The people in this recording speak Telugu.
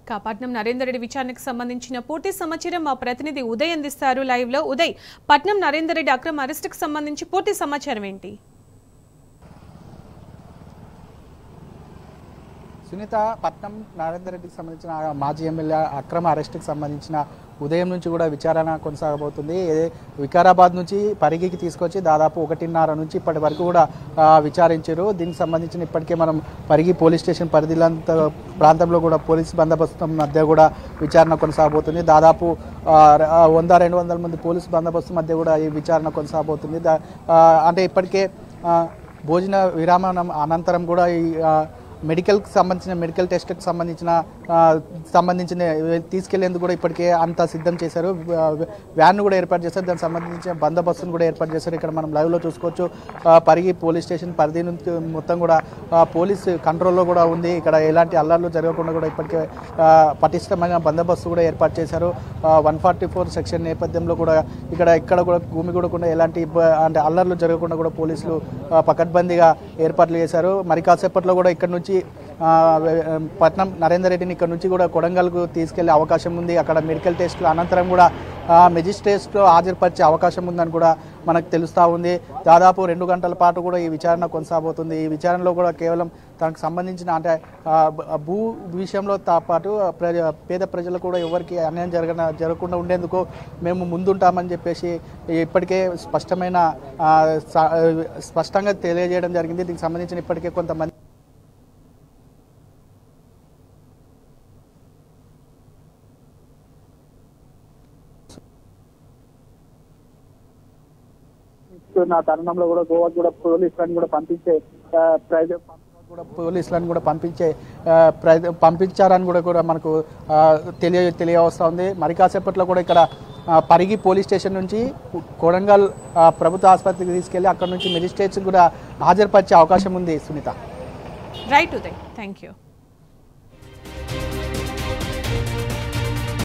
ఇక పట్నం నరేందర్ రెడ్డి విచారణకు సంబంధించిన పూర్తి సమాచారం మా ప్రతినిధి ఉదయ్ అందిస్తారు లైవ్ లో ఉదయ్ పట్నం నరేందర్ రెడ్డి అక్రమ అరెస్టుకు సంబంధించి పూర్తి సమాచారం ఏంటి సునీత పట్నం నరేందర్ రెడ్డికి సంబంధించిన ఆ మాజీ ఎమ్మెల్యే అక్రమ అరెస్టుకి సంబంధించిన ఉదయం నుంచి కూడా విచారణ కొనసాగబోతుంది ఏ- వికారాబాద్ నుంచి పరిగికి తీసుకొచ్చి దాదాపు ఒకటిన్నర నుంచి ఇప్పటి వరకు కూడా ఆ, విచారించారు దీనికి సంబంధించిన ఇప్పటికే మనం పరిగి పోలీస్ స్టేషన్ పరిధిలంత ప్రాంతంలో కూడా పోలీస్ బందోబస్తు మధ్య కూడా విచారణ కొనసాగబోతుంది దాదాపు ఆ, ర- ఆ, వంద రెండు వందల మంది పోలీస్ బందోబస్తు మధ్య కూడా ఈ విచారణ కొనసాగబోతుంది దా- ఆ, అంటే ఇప్పటికే ఆ, భోజన విరామం అనంతరం కూడా ఈ ఆ, మెడికల్కి సంబంధించిన మెడికల్ టెస్ట్కి సంబంధించిన ఆ, సంబంధించిన తీసుకెళ్లేందుకు కూడా ఇప్పటికే అంతా సిద్ధం చేశారు ఆ, వ్యాన్ కూడా ఏర్పాటు చేశారు దానికి సంబంధించిన బందోబస్తును కూడా ఏర్పాటు చేశారు ఇక్కడ మనం లైవ్లో చూసుకోవచ్చు ఆ, పరిగి పోలీస్ స్టేషన్ పరిధి నుంచి మొత్తం కూడా ఆ, పోలీస్ కంట్రోల్లో కూడా ఉంది ఇక్కడ ఎలాంటి అల్లర్లు జరగకుండా కూడా ఇప్పటికే ఆ, పటిష్టమైన బందోబస్తు కూడా ఏర్పాటు చేశారు వన్ ఫార్టీ ఫోర్ సెక్షన్ నేపథ్యంలో కూడా ఇక్కడ ఇక్కడ కూడా భూమి కూడా ఎలాంటి ఇబ్బ- అంటే అల్లర్లు జరగకుండా కూడా పోలీసులు ఆ, పకడ్బందీగా ఏర్పాట్లు చేశారు మరి కాసేపట్లో కూడా ఇక్కడ నుంచి ఆ, వె- పట్నం నరేందర్ రెడ్డిని ఇక్కడ నుంచి కూడా కొడంగల్కు తీసుకెళ్లే అవకాశం ఉంది అక్కడ మెడికల్ టెస్టులు అనంతరం కూడా మెజిస్ట్రేట్స్లో హాజరుపరిచే అవకాశం ఉందని కూడా మనకు తెలుస్తూ ఉంది దాదాపు రెండు గంటల పాటు కూడా ఈ విచారణ కొనసాగబోతుంది ఈ విచారణలో కూడా కేవలం తనకు సంబంధించిన అంటే ఆ, బ- భూ విషయంలో తా పాటు ప్రజ పేద ప్రజలు కూడా ఎవరికి అన్యాయం జరగన జరగకుండా ఉండేందుకు మేము ముందుంటామని చెప్పేసి ఇప్పటికే స్పష్టమైన ఆ, స- స్పష్టంగా తెలియజేయడం జరిగింది దీనికి సంబంధించిన ఇప్పటికే కొంతమంది నా తరుణంలో కూడా గోవా కూడా పోలీసులను కూడా పంపించే ఆ, ప్రజ కూడా పోలీసులను కూడా పంపించే ఆ, ప్రజ- పంపించారని కూడా కూడా మనకు ఆ, తెలియ తెలియవస్తా ఉంది మరి కాసేపట్లో కూడా ఇక్కడ ఆ, పరిగి పోలీస్ స్టేషన్ నుంచి కొడంగల్ ఆ, ప్రభుత్వ ఆసుపత్రికి తీసుకెళ్లి అక్కడ నుంచి మెజిస్ట్రేట్స్ కూడా హాజరుపరిచే అవకాశం ఉంది Sunitha right Uday thank you